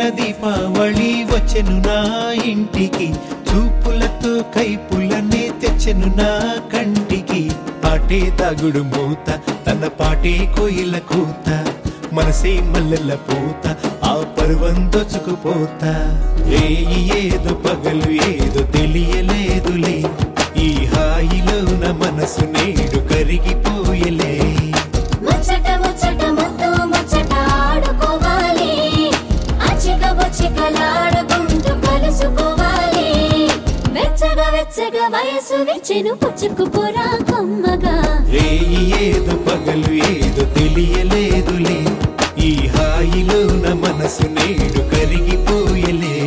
దీపావళి వచ్చెను నా ఇంటికి చూపులతో కైపులనే తెచ్చెను నా కంటికి పాటే దాగుడు మూత తన పాటే కోయిల కూత మనసే మల్లెల పూత ఆ పర్వం దోచుకుపోతా రేయి ఏదో పగలు ఏదో తెలియలేదులే ఈ హాయిలోన మనసు నేడు కరిగిపోయలే ముచ్చట ముచ్చట ముద్దు ముచ్చట ఆడుకోవాలి అచ్చిక బొచ్చికలాడుకుంటూ కలుసుకోవాలి వెచ్చగా వెచ్చగా వయసు విచ్చెను పుచ్చుకుపోరా కమ్మగా రేయి ఏదో పగలు ఏదో తెలియలేదులే ఈ హాయిలోన మనసు నేడు కరిగిపోయలే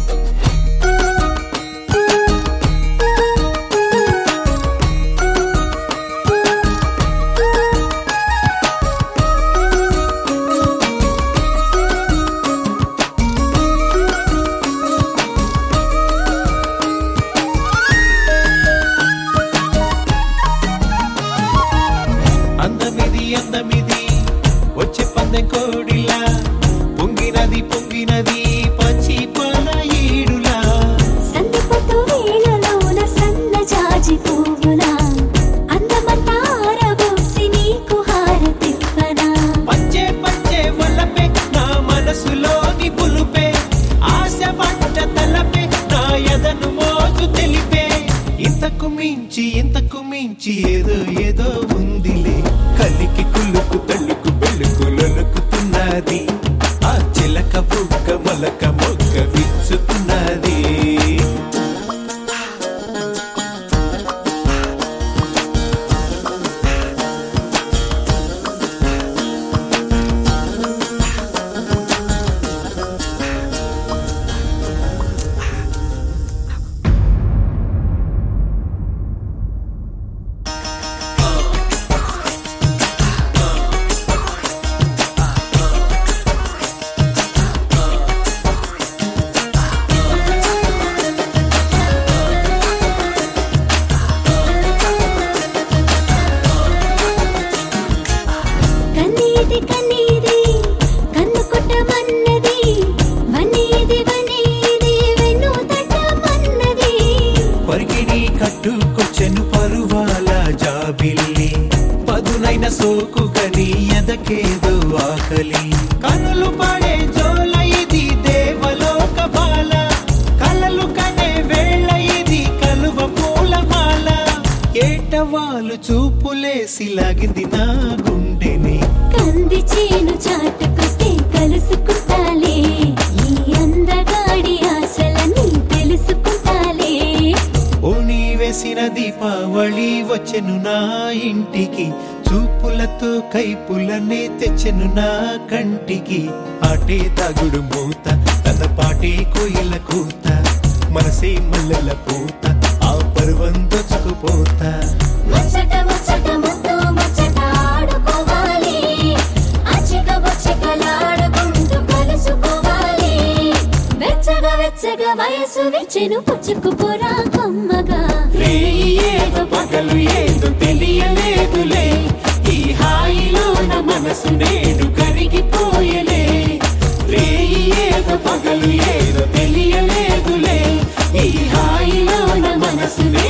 అందమిది అందమిది వచ్చే పందెం కోడిలా పొంగినది పొంగినది పచ్చి పాల ఈడులా సంధిపట్టు వేళలోన సన్న జాజి పువ్వులా అందమంతా ఆరబోసి నీకు హారతివ్వనా పంచే పంచే వల్లపే నా మనసులోని పులుపే ఆశ పట్ట తలపే నా ఎదను మోజు తెలిపే ఇంతకు మించి ఇంతకు మించి ఏదో ఏదో ఉందిలే కలికి కులుకు తళ్ళుకు బెళ్ళుకు లొలుకుతున్నది ఆ చిలక బుక్క మొలక మొక్క విచ్చుతున్నది కన్నీది కన్నీది కన్ను కొట్టమన్నది వన్నీది వన్నీది వెన్ను తట్టమన్నది పరిగిణి కట్టుకొచ్చెను పరువాల జాబిల్లి పదునైన సోకు కని ఎదకేదో ఆకలి కనులు పడే జోల ఇది దేవలోక బాల కలలు కనే వేళ ఇది కలువ పూలమాల ఏటవాలు చూపులేసి లాగింది నా గుండెని కంది చేను చాటుకొస్తే కలుసుకుంటాలే ఈ అందగాడి ఆశలని తెలుసుకుంటాలే ఓణి వేసిన దీపావళి వచ్చెను నా ఇంటికి చూపులతో కైపులనే తెచ్చెను నా కంటికి ఆటే తాగుడు మూత తన పాటే కోయిల కూత మనసే మల్లెల పూత ఆ పర్వం దోచుకుపోతా ముచ్చట ముచ్చట ముద్దు ముచ్చట ఆడుకోవాలి అచ్చిక బొచ్చికలాడుకుంటూ కలుసుకోవాలి వెచ్చగా వెచ్చగా వయసు విచ్చెను పుచ్చుకుపోరా కమ్మగా రేయి ఏదో పగలు ఏదో తెలియలేదులే ఈ హాయిలోన మనసు నేడు కరిగిపోయలే రేయి ఏదో పగలు ఏదో తెలియలేదులే ఈ హాయిలోన మనసు నేడు